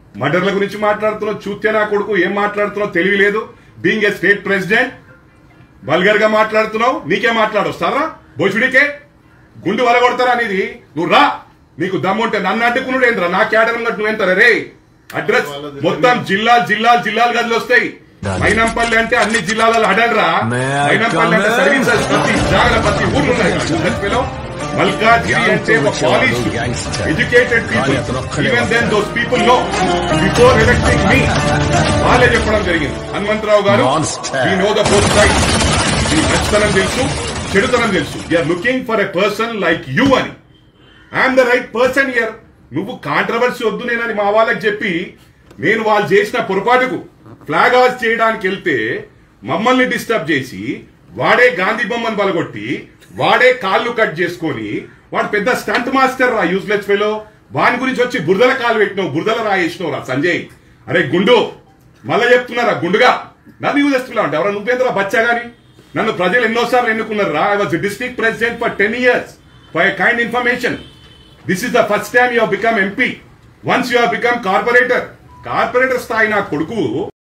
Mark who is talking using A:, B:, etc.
A: మర్డర్ల గురించి మాట్లాడుతున్నావు చూస్తే నా కొడుకు ఏం మాట్లాడుతున్నావు తెలివి లేదు being a state president vulgar గా మాట్లాడుతున్నావు నీకే మాట్లాడొస్తారా భోజుడికే గుండు వలగొడతారా అనేది నువ్వు రా నీకు దమ్ముంటే నన్ను అడ్డుకున్నాడు ఏంద్రా నా క్యాడర్ నువ్వెంతరా రే అడ్రస్ మొత్తం జిల్లాలు జిల్లాలు జిల్లాలు గదులు వస్తాయి మైనంపల్లి అంటే అన్ని జిల్లాలలో అడగరా
B: May I
A: మైనంపల్లి అంటే
B: come in?
A: సర్వీసెస్ ప్రతి జాగ్రత్త ప్రతి ఊర్లు ఉన్నాయి కదా. మల్కాజిరి అంటే ఒక polish educated people even then those people know before electing మీ వాళ్ళే చెప్పడం జరిగింది హనుమంతరావు గారు
B: Monster.
A: ఈ నో ద బోత్ సైడ్ ఈ మంచితనం తెలుసు చెడుతనం తెలుసు you're looking for a person like you అని I'm the right person year నువ్వు కాంట్రవర్సీ వద్దు నేనని మా వాళ్ళకి చెప్పి నేను వాళ్ళు చేసిన పొరపాటుకు ఫ్లాగ్ హాస్ చేయడానికి వెళ్తే మమ్మల్ని డిస్టర్బ్ చేసి వాడే గాంధీ బొమ్మను బలగొట్టి వాడే కాళ్ళు కట్ చేసుకొని వాడు పెద్ద స్టంట్ మాస్టర్ రా యూస్లెస్ ఫెలో వాని గురించి వచ్చి బురదల కాలు పెట్టినావు బురదల రాయేసినావు రా సంజయ్ అరే గుండు మళ్ళా చెప్తున్నారా గుండుగా నన్ను యూజ్ చేస్తున్నా అంటే ఎవరైనా నువ్వేంద్రా బచ్చా గాని నన్ను ప్రజలు ఎన్నోసార్లు ఎన్నుకున్నారు రా I was district president for ten years for kind information this is the first time you become MP once you become corporator corporator స్థాయి నా కొడుకు